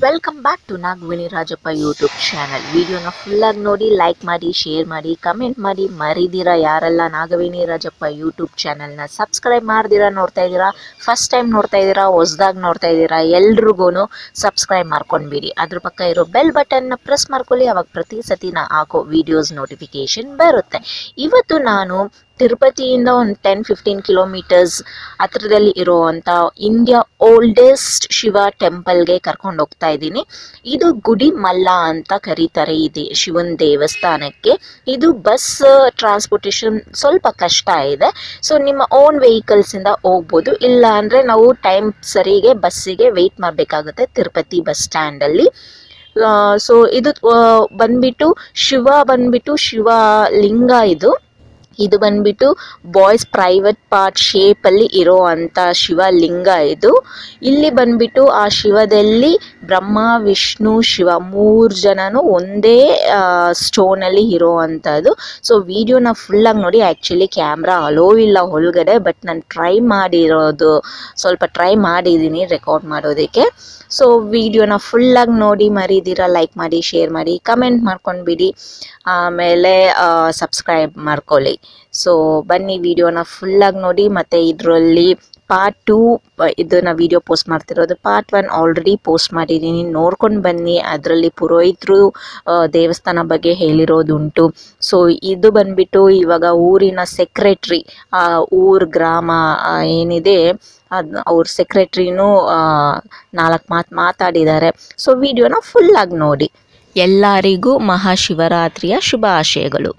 Welcome back to Nagaveni Rajappa YouTube channel ವಿಡಿಯೋನ ಫುಲ್ಲಾಗಿ ನೋಡಿ ಲೈಕ್ ಮಾಡಿ ಶೇರ್ ಮಾಡಿ ಕಮೆಂಟ್ ಮಾಡಿ ಮರಿದಿರಾ ಯಾರೆಲ್ಲ ನಾಗವೇಣಿ ರಾಜಪ್ಪ ಯೂಟ್ಯೂಬ್ ಚಾನಲ್ನ ಸಬ್ಸ್ಕ್ರೈಬ್ ಮಾಡ್ದಿರಾ ನೋಡ್ತಾ ಇದ್ದೀರಾ ಫಸ್ಟ್ ಟೈಮ್ ನೋಡ್ತಾ ಇದ್ದೀರಾ ಹೊಸ್ದಾಗಿ ನೋಡ್ತಾ ಇದ್ದೀರಾ ಎಲ್ರಿಗೂ ಸಬ್ಸ್ಕ್ರೈಬ್ ಮಾಡ್ಕೊಂಡ್ಬಿಡಿ ಅದ್ರ ಪಕ್ಕ ಇರೋ ಬೆಲ್ ಬಟನ್ನ ಪ್ರೆಸ್ ಮಾಡ್ಕೊಳ್ಳಿ ಅವಾಗ ಪ್ರತಿ ಸತಿ ನಾ ಹಾಕೋ ವಿಡಿಯೋಸ್ ನೋಟಿಫಿಕೇಶನ್ ಬರುತ್ತೆ ಇವತ್ತು ನಾನು ತಿರುಪತಿಯಿಂದ ಒಂದು ಟೆನ್ ಫಿಫ್ಟೀನ್ ಕಿಲೋಮೀಟರ್ಸ್ ಹತ್ರದಲ್ಲಿ ಇರುವಂಥ ಇಂಡಿಯಾ ಓಲ್ಡೆಸ್ಟ್ ಶಿವ ಟೆಂಪಲ್ಗೆ ಕರ್ಕೊಂಡು ಹೋಗ್ತಾ ಇದ್ದೀನಿ ಇದು ಗುಡಿ ಮಲ್ಲ ಅಂತ ಕರೀತಾರೆ ಇದೆ ಶಿವನ ದೇವಸ್ಥಾನಕ್ಕೆ ಇದು ಬಸ್ ಟ್ರಾನ್ಸ್ಪೋರ್ಟೇಷನ್ ಸ್ವಲ್ಪ ಕಷ್ಟ ಇದೆ ಸೊ ನಿಮ್ಮ ಓನ್ ವೆಹಿಕಲ್ಸಿಂದ ಹೋಗ್ಬೋದು ಇಲ್ಲ ಅಂದರೆ ನಾವು ಟೈಮ್ ಸರಿಗೆ ಬಸ್ಸಿಗೆ ವೆಯ್ಟ್ ಮಾಡಬೇಕಾಗುತ್ತೆ ತಿರುಪತಿ ಬಸ್ ಸ್ಟ್ಯಾಂಡಲ್ಲಿ ಸೊ ಇದು ಆ, ಬಂದ್ಬಿಟ್ಟು ಶಿವ ಬಂದ್ಬಿಟ್ಟು ಶಿವ ಲಿಂಗ ಇದು ಇದು ಬಂದ್ಬಿಟ್ಟು ಬಾಯ್ಸ್ ಪ್ರೈವೇಟ್ ಪಾರ್ಟ್ ಶೇಪಲ್ಲಿ ಇರೋ ಅಂಥ ಶಿವಲಿಂಗ ಇದು ಇಲ್ಲಿ ಬಂದ್ಬಿಟ್ಟು ಆ ಶಿವದಲ್ಲಿ ಬ್ರಹ್ಮ ವಿಷ್ಣು ಶಿವ ಮೂರು ಜನನು ಒಂದೇ ಸ್ಟೋನಲ್ಲಿ ಇರೋ ಅಂಥದ್ದು ಸೊ ವಿಡಿಯೋನ ಫುಲ್ಲಾಗಿ ನೋಡಿ ಆ್ಯಕ್ಚುಲಿ ಕ್ಯಾಮ್ರಾ ಅಲೋ ಇಲ್ಲ ಒಳಗಡೆ ಬಟ್ ನಾನು ಟ್ರೈ ಮಾಡಿರೋದು ಸ್ವಲ್ಪ ಟ್ರೈ ಮಾಡಿದ್ದೀನಿ ರೆಕಾರ್ಡ್ ಮಾಡೋದಕ್ಕೆ ಸೊ ವಿಡಿಯೋನ ಫುಲ್ಲಾಗಿ ನೋಡಿ ಮರಿದಿರ ಲೈಕ್ ಮಾಡಿ ಶೇರ್ ಮಾಡಿ ಕಮೆಂಟ್ ಮಾಡ್ಕೊಂಡ್ಬಿಡಿ ಆಮೇಲೆ ಸಬ್ಸ್ಕ್ರೈಬ್ ಮಾಡ್ಕೊಳ್ಳಿ ಸೊ ಬನ್ನಿ ವಿಡಿಯೋನ ಫುಲ್ಲಾಗಿ ನೋಡಿ ಮತ್ತು ಇದರಲ್ಲಿ ಪಾರ್ಟ್ ಟೂ ಇದನ್ನ ವಿಡಿಯೋ ಪೋಸ್ಟ್ ಮಾಡ್ತಿರೋದು ಪಾರ್ಟ್ ಒನ್ ಆಲ್ರೆಡಿ ಪೋಸ್ಟ್ ಮಾಡಿದ್ದೀನಿ ನೋಡ್ಕೊಂಡು ಬನ್ನಿ ಅದರಲ್ಲಿ ಪುರೋಹಿತರು ಆ, ದೇವಸ್ಥಾನ ಬಗ್ಗೆ ಹೇಳಿರೋದುಂಟು ಸೊ ಇದು ಬಂದ್ಬಿಟ್ಟು ಇವಾಗ ಊರಿನ ಸೆಕ್ರೆಟ್ರಿ ಊರ್ ಗ್ರಾಮ ಆ, ಏನಿದೆ ಅದ್ ಅವ್ರ ಸೆಕ್ರೆಟ್ರಿನೂ ನಾಲ್ಕು ಮಾತು ಮಾತಾಡಿದ್ದಾರೆ ಸೊ ವಿಡಿಯೋನ ಫುಲ್ಲಾಗಿ ನೋಡಿ ಎಲ್ಲರಿಗೂ ಮಹಾಶಿವರಾತ್ರಿಯ ಶುಭಾಶಯಗಳು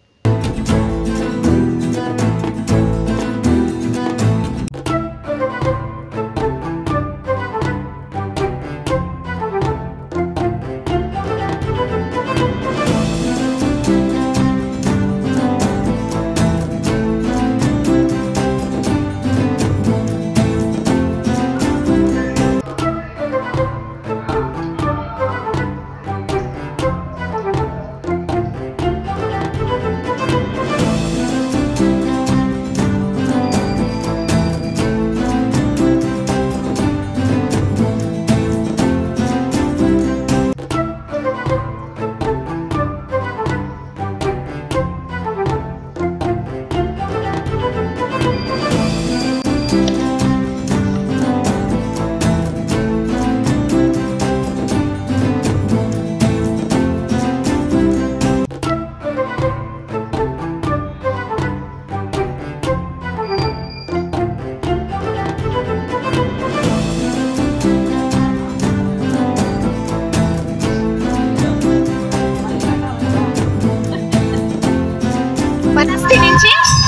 వనస్థి నుంచి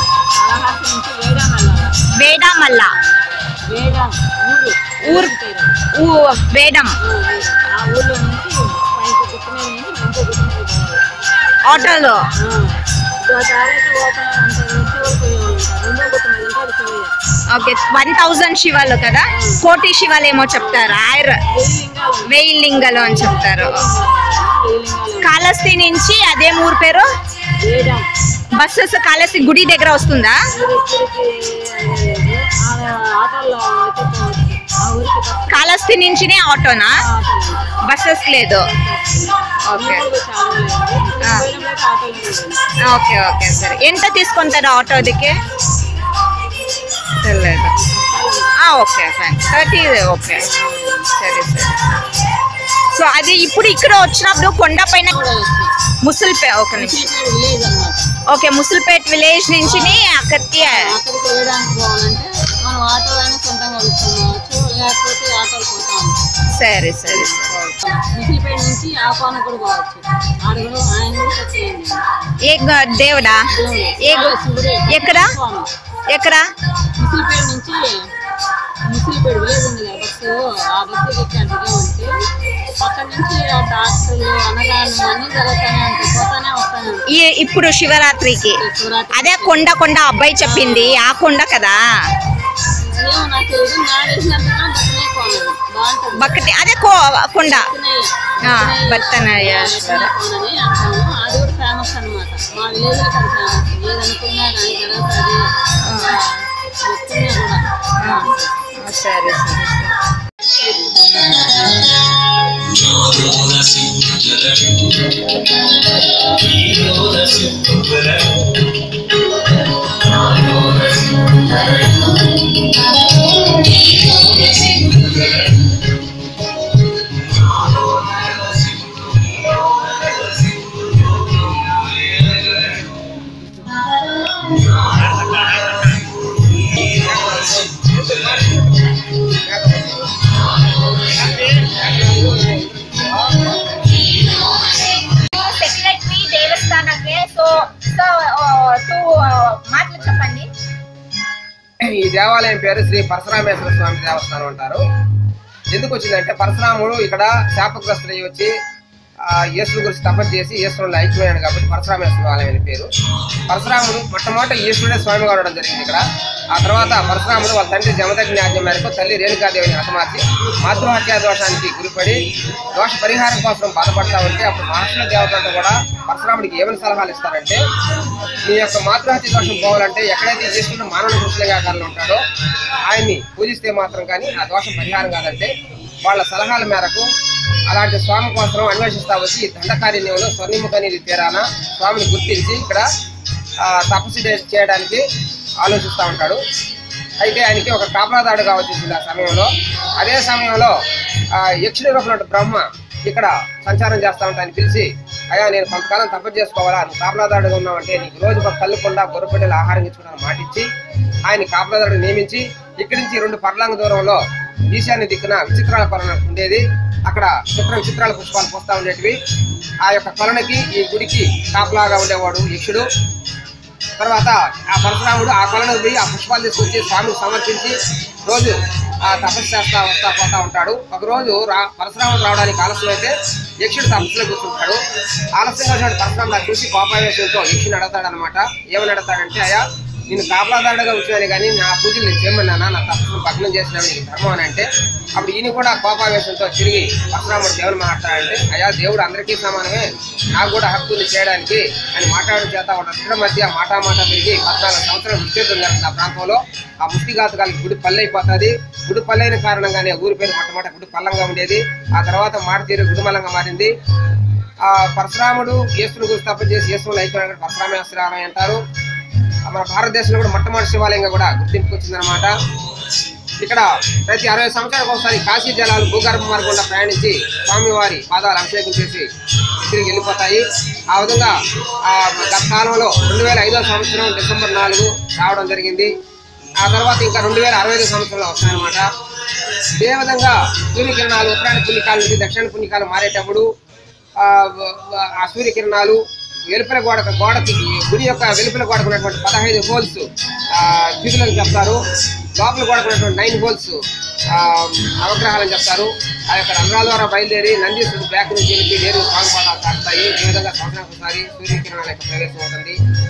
వేడామల్ల ఊరు ఊ వేడం ఆటోలో ఓకే వన్ థౌజండ్ శివాలు కదా కోటి శివాలు ఏమో చెప్తారు ఆయుర్ వెయ్యి లింగాలు అని చెప్తారు కాళహస్తి నుంచి అదే ఊరు పేరు బస్సెస్ కాళహస్తి గుడి దగ్గర వస్తుందా కాళహస్తి నుంచినే ఆటోనా బస్సెస్ లేదు ఓకే ఓకే ఓకే సరే ఎంత తీసుకుంటారు ఆటోదికి తెలియదు ఓకే ఫైన్ థర్టీ ఓకే సరే సరే సో అది ఇప్పుడు ఇక్కడ వచ్చినప్పుడు కొండ పైన ముసల్పే ఒక నిమిషం ఓకే ముసల్పేట్ విలేజ్ నుంచి అక్కడికి అక్కడికి వెళ్ళడానికి పోవాలంటే మనం ఆటో అయినా సొంతంగా పెట్టుకోవచ్చు లేకపోతే ఆటోలు పోతాం సరే సరే సరే ముసిలిపేట నుంచి ఆపాన కూడా పోవచ్చు ఆడ కూడా ఆయన కూడా వచ్చేయండి ఏ గ- దేవుడా ఏ గు- ఎక్కడ ఎక్కడ ముసిలిపేట నుంచి ముసిలిపేట విలేజ్ ఉంది కదా బస్సు ఆ బస్సు ఎక్కి ఉంటే అక్కడ నుంచి ఆ డాక్టర్లు అన్నదానం అన్ని జరుగుతూనే ఉంటాయి పోతానే వస్తానే ఉంటాయి ఈ ఇప్పుడు శివరాత్రికి శివరాత్రి అదే కొండ కొండ అబ్బాయి చెప్పింది ఆ కొండ కదా ఏమో నాకు తెలియదు నా తెలిసినంతగా బస్సునే పోలేదు బాగుంటుంది బక్కటి అదే కో కొండ బత్తనయ్య. ఆ, బత్తనయ్య బత్తనయ్యేశ్వర. కోనని అంటాము అది కూడా ఫేమస్ అన్నమాట మా విలేజ్ లో అది ఫేమస్ ఏదనుకున్నా కానీ జరుగుతుంది మొత్తమే కూడా ఆ, సరే సరే సరే సెక్రటరీ దేవస్థానకే సో సో టూ మాటలు చెప్పండి ఈ దేవాలయం పేరు శ్రీ పరశురామేశ్వర స్వామి దేవస్థానం అంటారు ఎందుకు వచ్చిందంటే పరశురాముడు ఇక్కడ శాపగ్రస్తుడై వచ్చి ఆ ఈశ్వరుడు గురించి తపస్సు చేసి ఈశ్వరుడు ఐక్యమైనాడు కాబట్టి పరశురామేశ్వర ఆలయం అని పేరు పరశురాముడు మొట్టమొదట ఈశ్వరుడే స్వామిగా ఉండడం జరిగింది ఇక్కడ ఆ తర్వాత పరశురాముడు వాళ్ళ తండ్రి జమదగ్ని ఆజ్ఞ మేరకు తల్లి రేణుకాదేవిని హతమార్చి మాతృహత్యా దోషానికి గురిపడి దోష పరిహారం కోసం బాధపడతా ఉంటే అప్పుడు మహర్షుల దేవతలతో కూడా పరశురాముడికి ఏమని సలహాలు ఇస్తారంటే మీ యొక్క మాతృహత్య దోషం పోవాలంటే ఎక్కడైతే ఈశ్వరుడు మానవ కృష్ణగా కారణం ఉంటాడో ఆయన్ని పూజిస్తే మాత్రం కానీ ఆ దోషం పరిహారం కాదంటే వాళ్ళ సలహాల మేరకు అలాంటి స్వామి కోసం అన్వేషిస్తా వచ్చి ఈ దండకారణ్యంలో స్వర్ణిముఖ నీటి తీరాన స్వామిని గుర్తించి ఇక్కడ ఆ, తపస్సు చే- చేయడానికి ఆలోచిస్తూ ఉంటాడు అయితే ఆయనకి ఒక కాపలాదాడుగా వచ్చేసింది ఆ సమయంలో అదే సమయంలో ఆ, యక్షుడి రూపంలో బ్రహ్మ ఇక్కడ సంచారం చేస్తా ఉంటే ఆయన పిలిచి అయ్యా నేను కొంతకాలం తపస్సు చేసుకోవాలా నువ్వు కాపలాదాడుగా ఉన్నావంటే నీకు రోజు ఒక కల్లుకుండా గొర్రెపెట్టెలు ఆహారం ఇచ్చుకున్నాను మాటిచ్చి ఆయన కాపలాదాడు నియమించి ఇక్కడి నుంచి రెండు పర్లాంగ దూరంలో ఈశాన్య దిక్కున విచిత్రాల కొలను ఉండేది అక్కడ చిత్ర విచిత్రాల పుష్పాలు పోస్తా ఉండేటివి ఆ యొక్క కొలనుకి ఈ గుడికి కాపలాగా ఉండేవాడు యక్షుడు తర్వాత ఆ పరశురాముడు ఆ కొలను పోయి ఆ పుష్పాలు తీసుకొచ్చి స్వామికి సమర్పించి రోజు ఆ తపస్సు చేస్తా వస్తా పోతా ఉంటాడు ఒకరోజు రా పరశురాముడు రావడానికి ఆలస్యం అయితే యక్షుడు తపస్సులో కూర్చుంటాడు ఆలస్యంగా వచ్చిన పరశురాముడు అది చూసి కోపావేశంతో యక్షుని అడతాడు అనమాట ఏమని అడతాడంటే అయ్యా నేను కాపలాదారుడుగా వచ్చినాను కానీ నా పూజలు నేను చేయమన్నానా నా తప్పును భగ్నం చేసిన నీకు ధర్మం అని అంటే అప్పుడు ఈయన కూడా కోపావేశంతో తిరిగి పరశురాముడు దేవుని మాట్లాడాడంటే అయ్యా దేవుడు అందరికీ సమానమే నాకు కూడా హక్కుని చేయడానికి అని మాట్లాడడం చేత వాళ్ళిద్దరి మధ్య మాటా మాట పెరిగి పద్నాలుగు సంవత్సరాలు విస్తీర్ణం జరుగుతుంది ఆ ప్రాంతంలో ఆ ముష్టిఘాతకాలకి గుడి పల్లె అయిపోతుంది గుడి పల్లె అయిన కారణంగానే ఊరి పేరు మొట్టమొదటి గుడి పల్లంగా ఉండేది ఆ తర్వాత మాట తీరు గుడిమలంగా మారింది ఆ పరశురాముడు యేసుని గురించి తప్ప చేసి యేసుని అయిపోయిన పరశురామేశ్వరాలయం అంటారు మన భారతదేశంలో కూడా మొట్టమొదటి శివాలయంగా కూడా గుర్తింపుకు వచ్చిందనమాట ఇక్కడ ప్రతి అరవై సంవత్సరాలకు ఒకసారి కాశీ జలాలు భూగర్భ మార్గం గుండా ప్రయాణించి స్వామివారి పాదాలు అభిషేకం చేసి తిరిగి వెళ్ళిపోతాయి ఆ విధంగా ఆ గత కాలంలో రెండు వేల ఐదో సంవత్సరం డిసెంబర్ నాలుగు రావడం జరిగింది ఆ తర్వాత ఇంకా రెండు వేల అరవై ఐదు సంవత్సరంలో వస్తాయన్నమాట ఇదే విధంగా సూర్యకిరణాలు ఉత్తరాయణ పుణ్యకాలం నుంచి దక్షిణ పుణ్యకాలం మారేటప్పుడు ఆ వ- ఆ సూర్యకిరణాలు వెలుపల గోడ గోడకి గుడి యొక్క వెలుపల గోడకు ఉన్నటువంటి పదహైదు హోల్స్ స్థితులను చెప్తారు లోపల గోడకు ఉన్నటువంటి నైన్ హోల్స్ నవగ్రహాలని చెప్తారు ఆ యొక్క రంధ్రాల ద్వారా బయలుదేరి నందీశ్వరుడు బ్యాక్ నుంచి వెళ్ళి నేరు స్వామిపాదాలు తాకుతాయి ఈ విధంగా సంవత్సరానికి ఒకసారి సూర్యకిరణాల యొక్క ప్రవేశం అవుతుంది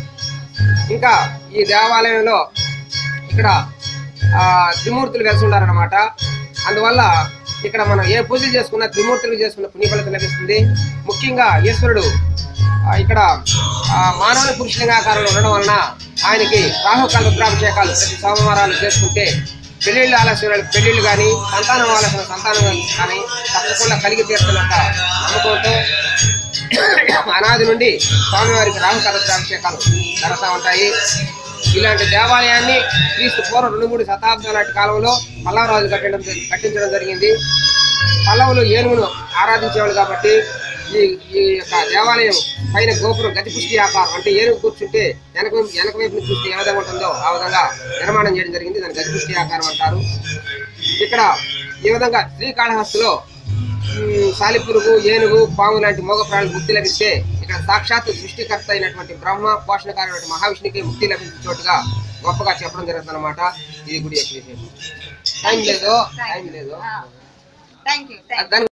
ఇంకా ఈ దేవాలయంలో ఇక్కడ ఆ, త్రిమూర్తులు కలిసి ఉన్నారన్నమాట అందువల్ల ఇక్కడ మనం ఏ పూజలు చేసుకున్నా త్రిమూర్తులు చేసుకున్న పుణ్యఫలితం లభిస్తుంది ముఖ్యంగా ఈశ్వరుడు ఆ, ఇక్కడ ఆ, మానవుని పురుషలింగాకారంలో ఉండడం వలన ఆయనకి రాహుకాల రుద్రాభిషేకాలు ప్రతి సోమవారాలు చేసుకుంటే పెళ్లిళ్ళు ఆలస్యం పెళ్లిళ్ళు కానీ సంతానం ఆలస్యం సంతానం కానీ తప్పకుండా కలిగి తీరుతున్నట్ట నమ్మకంతో అనాది నుండి స్వామివారికి రాహుకాల రుద్రాభిషేకాలు జరుగుతూ ఉంటాయి ఇలాంటి దేవాలయాన్ని క్రీస్తు పూర్వం రెండు మూడు శతాబ్దాల నాటి కాలంలో పల్లవరాజు కట్టడం కట్టించడం జరిగింది పల్లవులు ఏనుగును ఆరాధించేవాళ్ళు కాబట్టి ఈ ఈ యొక్క దేవాలయం పైన గోపురం గతి పుష్టి ఆకారం అంటే ఏనుగు కూర్చుంటే వెనక వైపు- వెనక వైపు నుంచి చూస్తే ఏ విధంగా ఉంటుందో ఆ విధంగా నిర్మాణం చేయడం జరిగింది దాన్ని గతి పుష్టి ఆకారం అంటారు ఇక్కడ ఈ విధంగా శ్రీకాళహస్తిలో ఉమ్, సాలిపురుగు ఏనుగు పాము లాంటి మోగ ప్రాణులకు ముక్తి లభిస్తే ఇక్కడ సాక్షాత్ సృష్టికర్త అయినటువంటి బ్రహ్మ పోషణకారైనటువంటి మహావిష్ణుకి ముక్తి లభించిన చోటుగా గొప్పగా చెప్పడం జరుగుతుంది అనమాట ఇది గుడి యొక్క విశేషం టైం లేదు టైం లేదు థ్యాంక్ యూ దాని